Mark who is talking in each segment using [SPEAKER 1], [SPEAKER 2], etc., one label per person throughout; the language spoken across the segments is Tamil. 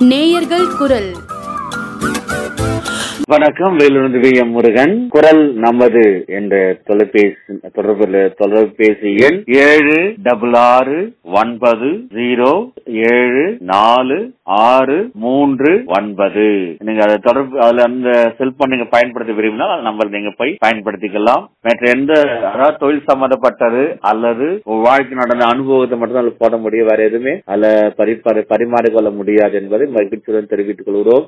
[SPEAKER 1] நேயர்கள் குரல்
[SPEAKER 2] வணக்கம் வேலுநந்தி வி எம் முருகன் குரல் நமது என்ற தொலைபேசி தொடர்பு தொலைபேசி எண் ஏழு டபுள் ஆறு ஒன்பது ஜீரோ ஏழு நாலு ஆறு மூன்று ஒன்பது நீங்க அதை தொடர்பு அதுல அந்த செல்போன் நீங்க பயன்படுத்த விரும்பினால் அந்த நம்பர் நீங்க போய் பயன்படுத்திக்கலாம் மற்ற எந்த அதாவது தொழில் சம்பந்தப்பட்டது அல்லது வாழ்க்கை நடந்த அனுபவத்தை மட்டும் தான் அதுல போட முடியும் வேற எதுவுமே அதுல பரிமாறி பரிமாறிக்கொள்ள முடியாது என்பதை மகிழ்ச்சியுடன் தெரிவித்துக் கொள்கிறோம்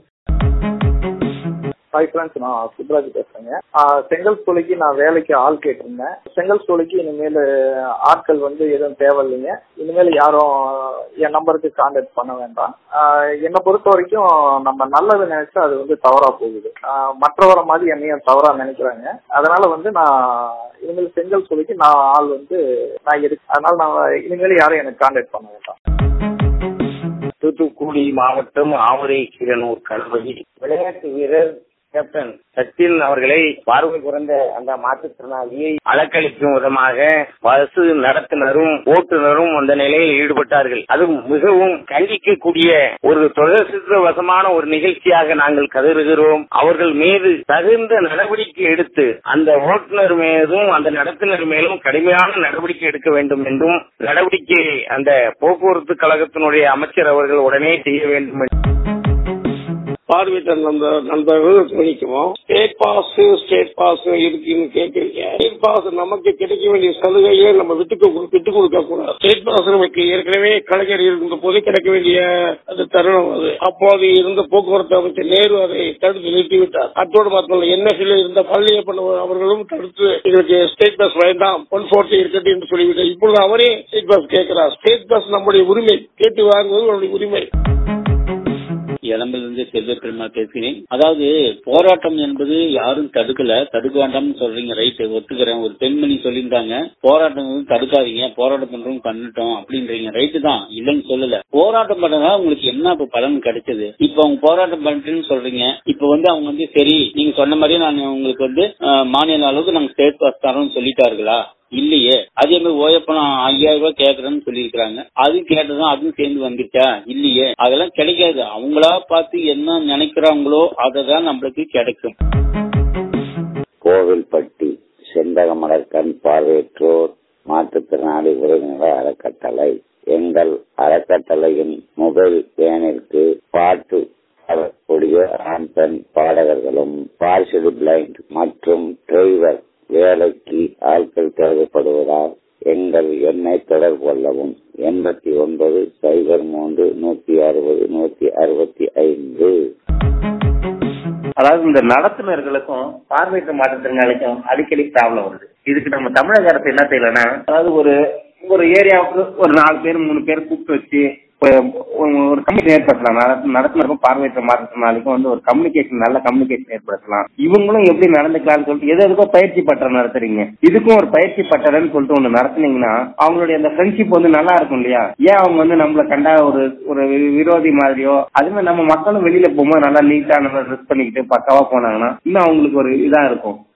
[SPEAKER 3] ஹாய் ஃப்ரெண்ட்ஸ் நான் சுப்ராஜ் பேசுறேங்க ஆஹ் செங்கல் சூளைக்கு நான் வேலைக்கு ஆள் கேட்டிருந்தேன் செங்கல் சூளைக்கு இனிமேல் ஆட்கள் வந்து எதுவும் தேவையில்லைங்க இனிமேல் யாரும் என் நம்பருக்கு கான்டாக்ட் பண்ண வேண்டாம் ஆஹ் என்னை பொறுத்த வரைக்கும் நம்ம நல்லது நினைச்சா அது வந்து தவறா போகுது ஆஹ் மற்றவரை மாதிரி என்னையும் தவறா நினைக்கிறாங்க அதனால வந்து நான் இனிமேல் செங்கல் சூளைக்கு நான் ஆள் வந்து நான் எடு அதனால நான் இனிமேல் யாரும் எனக்கு கான்டாக்ட் பண்ண வேண்டாம்
[SPEAKER 4] தூத்துக்குடி மாவட்டம் ஆவரை கீரனூர் கணபதி விளையாட்டு வீரர் கேப்டன் சச்சின் அவர்களை பார்வை குறைந்த அந்த மாற்றுத்திறனாளியை அலக்களிக்கும் விதமாக பஸ் நடத்துனரும் ஓட்டுநரும் அந்த நிலையில் ஈடுபட்டார்கள் அது மிகவும் கண்டிக்கக்கூடிய ஒரு வசமான ஒரு நிகழ்ச்சியாக நாங்கள் கருதுகிறோம் அவர்கள் மீது தகுந்த நடவடிக்கை எடுத்து அந்த ஓட்டுநர் மீதும் அந்த நடத்துனர் மேலும் கடுமையான நடவடிக்கை எடுக்க வேண்டும் என்றும் நடவடிக்கை அந்த போக்குவரத்து கழகத்தினுடைய அமைச்சர் அவர்கள் உடனே செய்ய வேண்டும் என்று
[SPEAKER 5] பார்வையிட்ட நண்பர் நண்பர்கள் கவனிக்குவோம் ஸ்டேட் பாஸ் ஸ்டேட் பாஸ் இருக்குன்னு கேட்கறீங்க ஸ்டேட் பாஸ் நமக்கு கிடைக்க வேண்டிய சலுகையை நம்ம விட்டு விட்டு கொடுக்க கூடாது ஸ்டேட் பாஸ் நமக்கு ஏற்கனவே கலைஞர் இருந்த போது கிடைக்க வேண்டிய அந்த தருணம் அது அப்போது இருந்த போக்குவரத்து அமைச்சர் நேரு அதை தடுத்து நிறுத்திவிட்டார் அத்தோடு மட்டுமல்ல என்எஸ்ல இருந்த பள்ளியப்பன் அவர்களும் தடுத்து எங்களுக்கு ஸ்டேட் பஸ் வேண்டாம் ஒன் போர்ட்டி இருக்கட்டும் என்று சொல்லிவிட்டார் இப்பொழுது அவரே ஸ்டேட் பஸ் கேட்கிறார் ஸ்டேட் பஸ் நம்முடைய உரிமை கேட்டு வாங்குவது நம்முடைய உரிமை
[SPEAKER 6] இளம்பிலிருந்து செல்வ பெருமா பேசுகிறேன் அதாவது போராட்டம் என்பது யாரும் தடுக்கல தடுக்க வேண்டாம்னு சொல்றீங்க ரைட் ஒத்துக்கிறேன் ஒரு பெண்மணி சொல்லியிருந்தாங்க போராட்டம் வந்து தடுக்காதீங்க போராட்டம் பண்றோம் பண்ணிட்டோம் அப்படின்றீங்க ரைட்டு தான் இல்லைன்னு சொல்லல போராட்டம் பண்ணதா உங்களுக்கு என்ன இப்ப பலன் கிடைச்சது இப்ப அவங்க போராட்டம் பண்ணிட்டுன்னு சொல்றீங்க இப்ப வந்து அவங்க வந்து சரி நீங்க சொன்ன மாதிரி நான் உங்களுக்கு வந்து அஹ், மாநில அளவுக்கு நாங்க ஸ்டேட் பாஸ் தரோம்னு சொல்லிட்டார்களா இல்லையே அதே மாதிரி ஓயப்ப நான் ஐயாயிரம் ரூபாய் கேக்குறேன்னு சொல்லியிருக்கிறாங்க அது கேட்டதும் அதுவும் சேர்ந்து வந்துச்சா இல்லையே அதெல்லாம் கிடைக்காது அவங்களா பார்த்து என்ன நினைக்கிறாங்களோ அததான் நம்மளுக்கு கிடைக்கும்
[SPEAKER 7] கோவில்பட்டி செண்பகமலர் கண் பார்வையற்றோர் மாற்றுத்திறனாளி உறவினர் அறக்கட்டளை எங்கள் அறக்கட்டளையின் மொபைல் வேனிற்கு பாட்டு பாடக்கூடிய ஆண் பெண் பாடகர்களும் பார்சலி பிளைண்ட் மற்றும் டிரைவர் வேலைக்கு ஆட்கள் தேவைப்படுவதால் எங்கள் எண்ணை தொடர்பு கொள்ளவும் எண்பத்தி ஒன்பது சைபர் மூன்று நூத்தி அறுபது நூத்தி அறுபத்தி ஐந்து
[SPEAKER 4] அதாவது இந்த நடத்துனர்களுக்கும் பார்வையற்ற மாற்றுத்திறனாளிக்கும் அடிக்கடி ப்ராப்ளம் வருது இதுக்கு நம்ம தமிழக அரசு என்ன செய்யலன்னா அதாவது ஒரு ஒரு ஏரியாவுக்கு ஒரு நாலு பேர் மூணு பேர் கூப்பிட்டு வச்சு ஒரு ஒரு கம்யூனிகேஷன் ஏற்படுத்தலாம் நடத்து- நடத்துனருக்கும் பார்வையற்ற மாற்றுத்திறனாளிக்கும் வந்து ஒரு கம்யூனிகேஷன் நல்ல கம்யூனிகேஷன் ஏற்படுத்தலாம் இவங்களும் எப்படி நடந்துக்கலாம்னு சொல்லிட்டு எது எதுக்கோ பயிற்சி பட்டம் நடத்துறீங்க இதுக்கும் ஒரு பயிற்சி பட்டறன்னு சொல்லிட்டு ஒண்ணு நடத்துனீங்கன்னா அவங்களுடைய அந்த ஃப்ரெண்ட்ஷிப் வந்து நல்லா இருக்கும் இல்லையா ஏன் அவங்க வந்து நம்மள கண்டா ஒரு ஒரு வி- விரோதி மாதிரியோ அது மாதிரி நம்ம மக்களும் வெளியில போகும்போது நல்லா நீட்டா நல்லா ட்ரெஸ் பண்ணிக்கிட்டு பக்காவா போனாங்கன்னா இன்னும் அவங்களுக்கு ஒரு இதா இருக்கும்